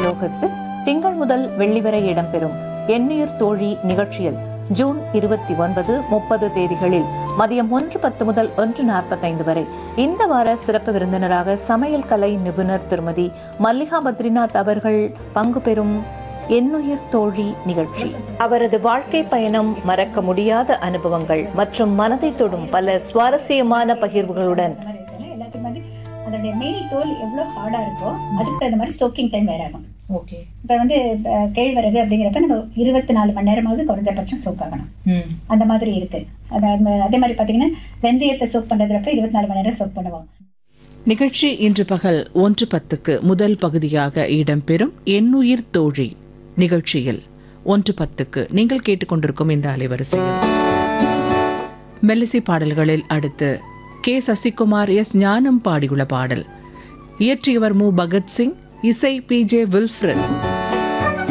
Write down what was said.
கிலோஹெட்ஸில் திங்கள் முதல் வெள்ளி வரை இடம்பெறும் எண்ணுயிர் தோழி நிகழ்ச்சியில் ஜூன் இருபத்தி ஒன்பது முப்பது தேதிகளில் மதியம் ஒன்று பத்து முதல் ஒன்று நாற்பத்தைந்து வரை இந்த வார சிறப்பு விருந்தினராக சமையல் கலை நிபுணர் திருமதி மல்லிகா பத்ரிநாத் அவர்கள் பங்கு பெறும் எண்ணுயிர் தோழி நிகழ்ச்சி அவரது வாழ்க்கை பயணம் மறக்க முடியாத அனுபவங்கள் மற்றும் மனதை தொடும் பல சுவாரஸ்யமான பகிர்வுகளுடன் அந்த மாதிரி இருக்குல்ல, எல்லாத்துக்கும் வந்து அதனுடைய மேல் தோல் எவ்வளோ ஹார்டாக இருக்கோ அதுக்கு தகுந்த மாதிரி சோக்கிங் டைம் வேற ஆகும் ஓகே இப்போ வந்து அஹ், கேழ்வரகு அப்படிங்கிறப்ப நம்ம இருபத்தி நாலு மணி நேரமாவது குறைந்தபட்சம் சோக் ஆகணும் அந்த மாதிரி இருக்கு அதாவது அதே மாதிரி பார்த்தீங்கன்னா வெந்தயத்தை சோக் பண்ணுறதுப்ப இருபத்தி நாலு மணி நேரம் சோக் பண்ணுவோம் நிகழ்ச்சி இன்று பகல் ஒன்று பத்துக்கு முதல் பகுதியாக இடம்பெறும் எண்ணுயிர் தோழி நிகழ்ச்சியில் ஒன்று பத்துக்கு நீங்கள் கேட்டுக்கொண்டிருக்கும் இந்த அலைவரிசையில் மெல்லிசை பாடல்களில் அடுத்து கே சசிகுமார் எஸ் ஞானம் பாடியுள்ள பாடல் இயற்றியவர் மு பகத்சிங் இசை பி ஜே வில்ஃப்ரன்